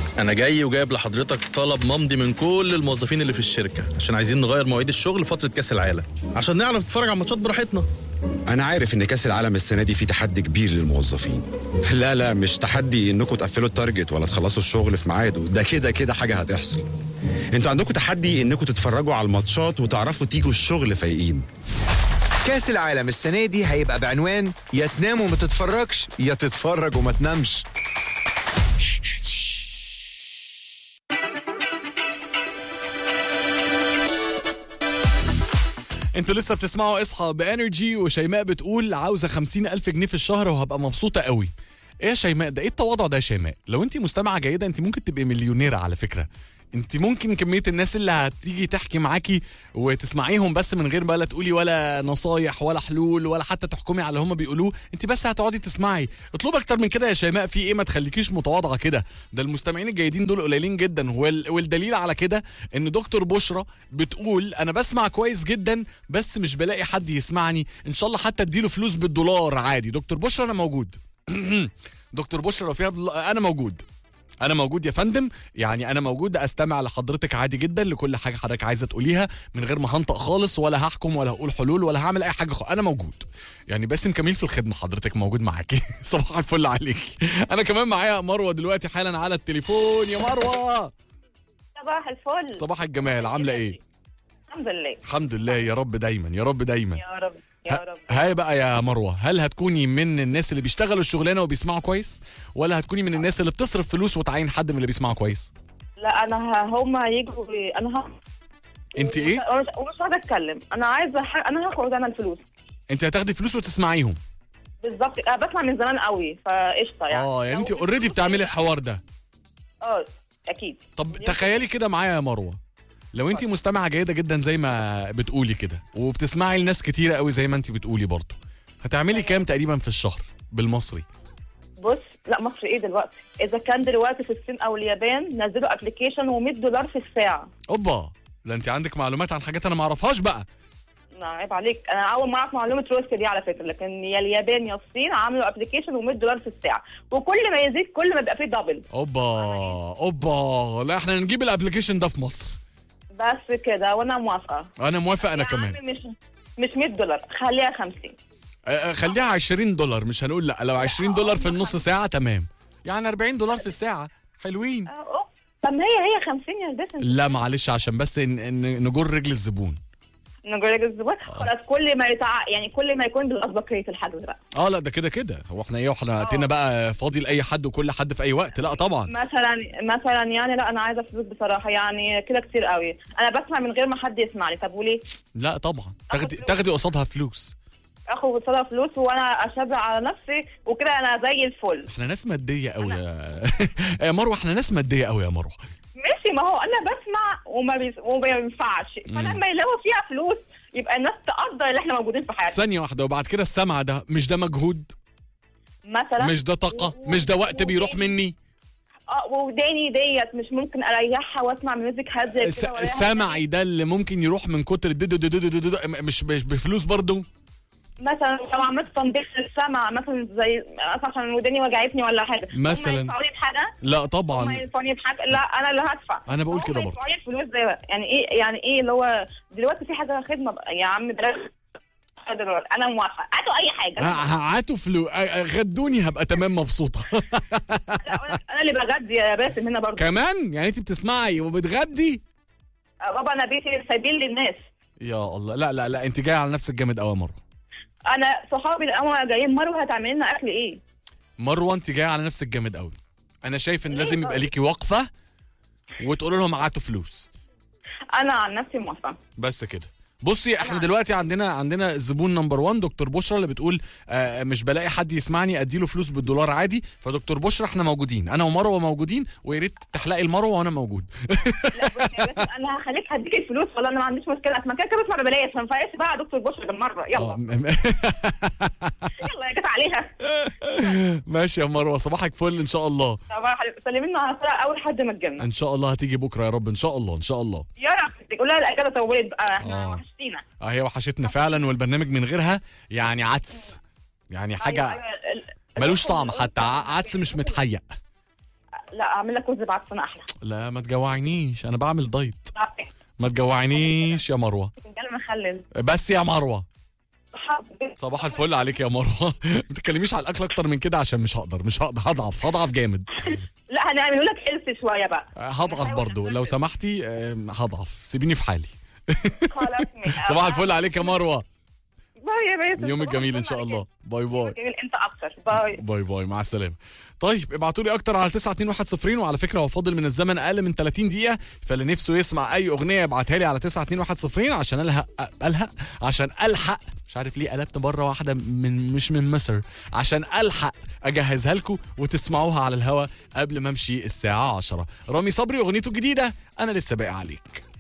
انا جاي وجايب لحضرتك طلب ممضي من كل الموظفين اللي في الشركه عشان عايزين نغير مواعيد الشغل فتره كاس العالم عشان نعرف نتفرج على الماتشات براحتنا انا عارف ان كاس العالم السنه دي في تحدي كبير للموظفين لا لا مش تحدي انكم تقفلوا التارجت ولا تخلصوا الشغل في ميعاده ده كده كده حاجه هتحصل انتوا عندكم تحدي انكم تتفرجوا على الماتشات وتعرفوا تيجوا الشغل فايقين كاس العالم السنة دي هيبقى بعنوان يا تنام وما تتفرجش يا تتفرج وما تنامش انتوا لسه بتسمعوا اصحى بانرجي وشيماء بتقول عاوزه خمسين الف جنيه في الشهر وهبقى مبسوطه قوي ايه يا شيماء ده ايه التواضع ده يا شيماء لو انت مستمعه جيده انت ممكن تبقي مليونيره على فكره انت ممكن كميه الناس اللي هتيجي تحكي معاكي وتسمعيهم بس من غير بقى لا تقولي ولا نصايح ولا حلول ولا حتى تحكمي على اللي هم بيقولوه انت بس هتقعدي تسمعي اطلبي اكتر من كده يا شيماء في ايه ما تخليكيش متواضعه كده ده المستمعين الجيدين دول قليلين جدا وال... والدليل على كده ان دكتور بشرى بتقول انا بسمع كويس جدا بس مش بلاقي حد يسمعني ان شاء الله حتى اديله فلوس بالدولار عادي دكتور بشرى انا موجود دكتور بشرى لو فيها بل... انا موجود انا موجود يا فندم يعني انا موجود استمع لحضرتك عادي جدا لكل حاجه حضرتك عايزه تقوليها من غير ما هنطق خالص ولا هحكم ولا هقول حلول ولا هعمل اي حاجه خالص انا موجود يعني باسم كميل في الخدمه حضرتك موجود معاكي صباح الفل عليكي انا كمان معايا مروه دلوقتي حالا على التليفون يا مروه صباح الفل صباح الجمال عامله ايه الحمد لله الحمد لله يا رب دايما يا رب دايما يا رب يا ه- رب هاي بقى يا مروه هل هتكوني من الناس اللي بيشتغلوا الشغلانه وبيسمعوا كويس ولا هتكوني من الناس اللي بتصرف فلوس وتعين حد من اللي بيسمعوا كويس لا انا ه- هم هيجوا انا ه... انت ايه ومش ومش عايزه اتكلم انا عايزه ح... انا هاخد انا الفلوس انت هتاخدي فلوس وتسمعيهم بالظبط انا بسمع من زمان قوي فقشطه يعني اه يعني انت لو- اوريدي بتعملي الحوار ده اه اكيد طب تخيلي كده معايا يا مروه لو انت مستمعه جيده جدا زي ما بتقولي كده وبتسمعي لناس كتيره قوي زي ما انت بتقولي برضه هتعملي كام تقريبا في الشهر بالمصري بص لا مصر ايه دلوقتي اذا كان دلوقتي في الصين او اليابان نزلوا ابلكيشن و100 دولار في الساعه اوبا ده انت عندك معلومات عن حاجات انا ما اعرفهاش بقى لا، عيب عليك انا اول ما اعرف معلومه روسيا دي على فكره لكن يا اليابان يا الصين عملوا ابلكيشن و100 دولار في الساعه وكل ما يزيد كل ما يبقى فيه دبل اوبا اوبا لا احنا نجيب الابلكيشن ده في مصر بس كده وانا موافقه انا موافق انا يا كمان عم مش مش 100 دولار خليها 50 اه، اه، خليها 20 دولار مش هنقول لا لو 20 دولار في النص ساعه تمام يعني 40 دولار في الساعه حلوين آه، أوه. طب ما هي هي 50 يا دسم لا معلش عشان بس ن- ن- نجر رجل الزبون نجرب الزبون خلاص كل ما يتع... يعني كل ما يكون بالاسبقيه الحدث بقى اه لا ده كده كده هو احنا ايه احنا وقتنا بقى فاضي لاي حد وكل حد في اي وقت لا طبعا مثلا مثلا يعني لا انا عايزه فلوس بصراحه يعني كده كتير قوي انا بسمع من غير ما حد يسمعني طب وليه لا طبعا تاخدي فلوس. تاخدي قصادها فلوس اخد قصادها فلوس وانا اشبع على نفسي وكده انا زي الفل احنا ناس ماديه قوي يا يا مروه احنا ناس ماديه قوي يا مروه ماشي ما هو انا بسمع وما, بيس... وما ينفعش فلما يلاقوا فيها فلوس يبقى الناس تقدر ان احنا موجودين في حياتنا ثانيه واحده وبعد كده السمع ده مش ده مجهود مثلا مش ده طاقه مش ده وقت بيروح مني اه وداني ديت مش ممكن اريحها واسمع ميوزك هاديه الس- كده وأريحها. السمعي ده اللي ممكن يروح من كتر الدد دد دد دد مش مش بفلوس برضو مثلا لو عملت تنظيف للسمع مثلا زي مثلا عشان وداني وجعتني ولا حاجه مثلاً. هم يدفعوا لي بحاجه لا هم طبعا يدفعوا لي بحاجه لا انا اللي هدفع أنا بقول هم كده برضه. يدفعوا لي الفلوس زي يعني ايه يعني ايه اللي هو دلوقتي في حاجه خدمه بقى يا عم بلاش دلوقتي انا موافقه هاتوا اي حاجه ه- هاتوا فلوس غدوني هبقى تمام مبسوطه لا، أنا- انا اللي بغدي يا باسم هنا برضه كمان يعني انت بتسمعي وبتغدي بابا انا بيتي سايبين للناس يا الله لا لا لا انت جايه على نفسك جامد قوي يا مروه انا صحابي الأول جايين مروه هتعمل لنا اكل ايه مروه انت جايه على نفسك جامد قوي انا شايف ان لازم يبقى ليكي وقفه وتقول لهم هاتوا فلوس انا عن نفسي موافقه بس كده بصي احنا دلوقتي عندنا عندنا زبون نمبر 1 دكتور بشرى اللي بتقول آه مش بلاقي حد يسمعني اديله فلوس بالدولار عادي فدكتور بشرى احنا موجودين انا ومروه موجودين ويا ريت تحلقي المروه وانا موجود لا بص يا باسم انا هخليك هديك الفلوس ولا انا ما عنديش مشكله اسمع كده كده بسمع ببلاش ما ينفعش بقى يا دكتور بشرى بالمره آه، يلا م- يلا يا جت عليها ماشي يا مروه صباحك فل ان شاء الله طب يا حبيبي سلمي لنا على الفرق اول حد ما اتجنن ان شاء الله هتيجي بكره يا رب ان شاء الله ان شاء الله يا رب قول لها الاجازه طولت بقى احنا آه. وحشتينا اه هي وحشتنا فعلا والبرنامج من غيرها يعني عدس يعني أيوة، حاجه أيوة، ال- ملوش الأخ طعم والأخت حتى ع- عدس مش متحيق لا اعمل لك رز بعدسون احلى لا ما تجوعنيش انا بعمل دايت ما تجوعنيش يا مروه فنجان مخلل بس يا مروه حاضر. صباح الفل عليك يا مروه ما تتكلميش على الاكل اكتر من كده عشان مش هقدر مش هقدر هضعف هضعف جامد لا هنعمله لك هيلث شويه بقى هضعف برضو لو سمحتي آم، هضعف سيبيني في حالي خلاص ماشي. صباح الفل عليك يا مروه باي يا باسم يومك صباح جميل ان الفل شاء عليك. الله باي باي جميل انت اكتر باي باي باي مع السلامه طيب ابعتوا لي اكتر على 92110 وعلى فكره هو فاضل من الزمن اقل من 30 دقيقه فاللي نفسه يسمع اي اغنيه ابعتها لي على 92110 عشان الحق الحق عشان الحق مش عارف ليه قلبت مره واحده من مش من مصر عشان الحق اجهزها لكم وتسمعوها على الهوا قبل ما امشي الساعه 10 رامي صبري اغنيته الجديده انا لسه باقي عليك